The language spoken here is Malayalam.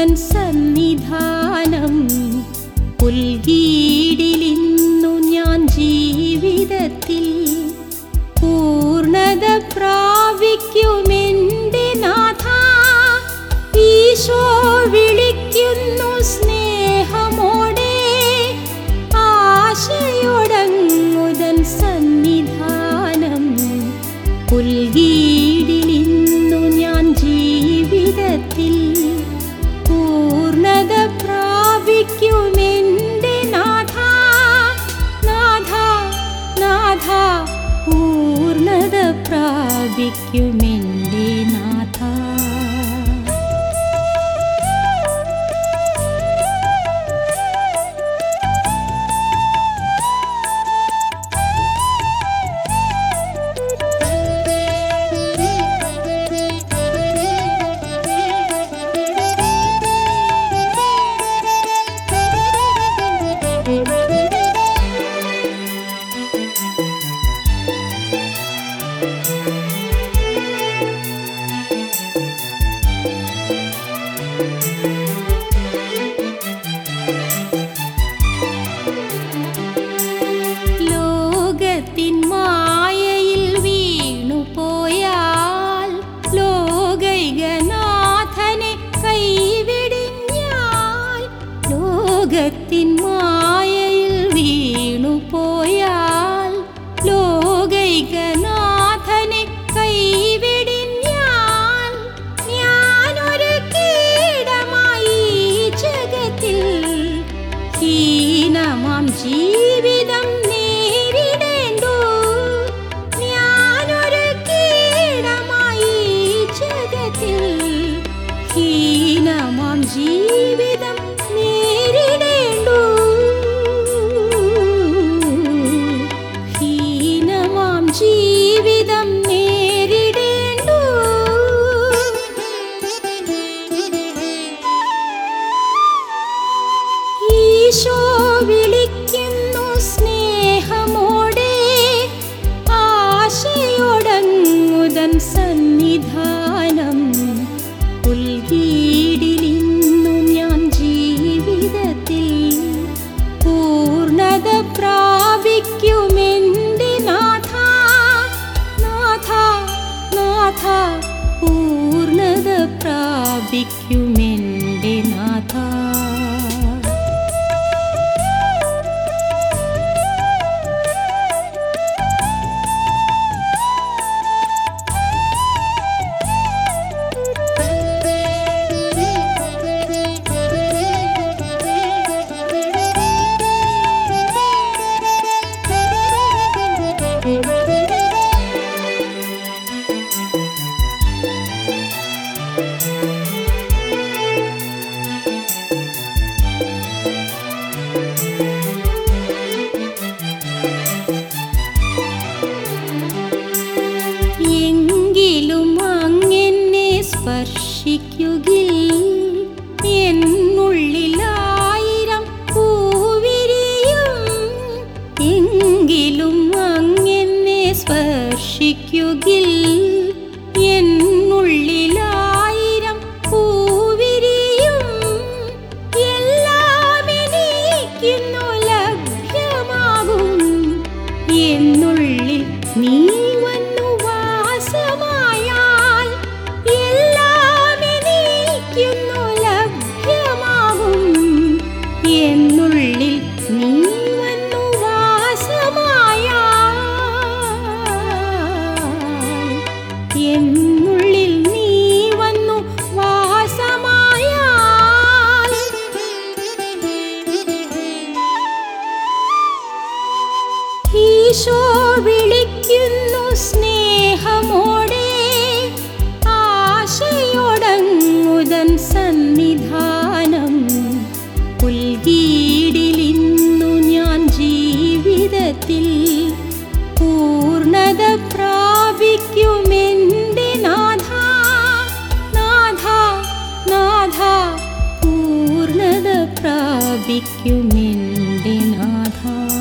ഉദൻ സന്നിധാനം പുൽകീടിലിന്നു ഞാൻ ജീവിതത്തിൽ പൂർണത പ്രാപിക്കുമെൻ്റെ നാഥ ഈശോ വിളിക്കുന്നു സ്നേഹമോടെ ആശയൊടങ്ങുതൻ സന്നിധാനം പുൽകീടിലിന്നു ഞാൻ ജീവിതത്തിൽ പൂർണത പ്രാപിക്കുമെൻ്റെ നാഥ നാഥ നാഥ പൂർണത പ്രാപിക്കുമെൻ്റെ നാഥ ലോകത്തിൻ മായയിൽ വീണുപോയാൽ ലോകൈകനാഥനെ കൈവിടിഞ്ഞാൽ ലോകത്തിൻ മായയിൽ വീണുപോയാൽ ലോകൈകനാഥനെ കൈവിടിഞ്ഞാൽ ഞാനൊരു കീടമായി ഈ ജഗത്തിൽ ഹീനമാം ജീവിതം നേരിടേണ്ടു ഞാനൊരു കീടമായി ഈ ജഗത്തിൽ ഹീനമാം ജീവിതം നേരിടേണ്ടു ഹീനമാം ജീവിതം നേരിടേണ്ടു ഈശോ വിളിക്കുന്നു സ്നേഹമോടെ ആശയൊടങ്ങുതൻ സന്നിധാനം പുൽകീടിലിന്നു ഞാൻ ജീവിതത്തിൽ പൂർണത പ്രാപിക്കുമെൻ്റെ നാഥ നാഥ നാഥ പൂർണത പ്രാപിക്കുമെൻ്റെ നാഥ എങ്കിലും അങ്ങെന്നെ സ്പർശിക്കുകിൽ എന്നുള്ളിലായിരം പൂവിരിയും എങ്കിലും അങ്ങെന്നെ സ്പർശിക്കുകിൽ എന്നുള്ളിലായിരം പൂവിരിയും എല്ലാം എനിക്കുന്നു ലഭ്യമാകും എന്നുള്ളിൽ നീ വന്നു വാസമായാൽ എല്ലാം എനിക്കുന്നു ലഭ്യമാകും എന്നുള്ളിൽ നീ വന്നു വാസമായാൽ എന്നുള്ളിൽ നീ വന്നു വാസമായാൽ ഈശോ വിളിക്കുന്നു സ്നേഹമോടെ ആശയൊടങ്ങുതൻ സന്നിധാനം പുൽകീടിലിന്നു ഞാൻ ജീവിതത്തിൽ പൂർണത പ്രാപിക്കുമെൻ്റെ നാഥ നാഥ നാഥ പൂർണത പ്രാപിക്കുമെൻ്റെ നാഥ